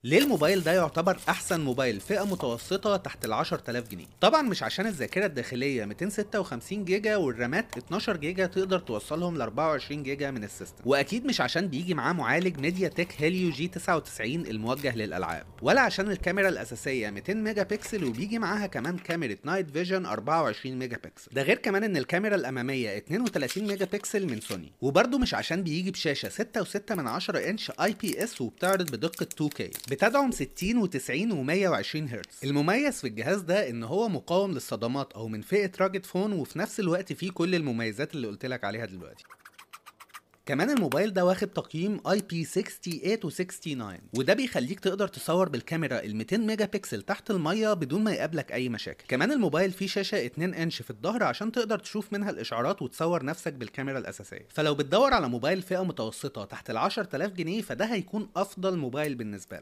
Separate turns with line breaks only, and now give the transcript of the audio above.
ليه الموبايل ده يعتبر احسن موبايل فئه متوسطه تحت ال 10000 جنيه طبعا مش عشان الذاكره الداخليه 256 جيجا والرامات 12 جيجا تقدر توصلهم ل 24 جيجا من السيستم واكيد مش عشان بيجي معاه معالج ميديا تك هيليو جي 99 الموجه للالعاب ولا عشان الكاميرا الاساسيه 200 ميجا بكسل وبيجي معاها كمان كاميرا نايت فيجن 24 ميجا بكسل ده غير كمان ان الكاميرا الاماميه 32 ميجا بكسل من سوني وبرده مش عشان بيجي بشاشه 6.6 من 10 انش اي بي اس وبتعرض بدقه 2K بتدعم 60 و90 و120 هرتز المميز في الجهاز ده ان هو مقاوم للصدمات او من فئه راجد فون وفي نفس الوقت فيه كل المميزات اللي قلت لك عليها دلوقتي كمان الموبايل ده واخد تقييم اي بي 68 و 69 وده بيخليك تقدر تصور بالكاميرا ال 200 ميجا بكسل تحت الميه بدون ما يقابلك اي مشاكل كمان الموبايل فيه شاشه 2 انش في الظهر عشان تقدر تشوف منها الاشعارات وتصور نفسك بالكاميرا الاساسيه فلو بتدور على موبايل فئه متوسطه تحت ال 10000 جنيه فده هيكون افضل موبايل بالنسبه لك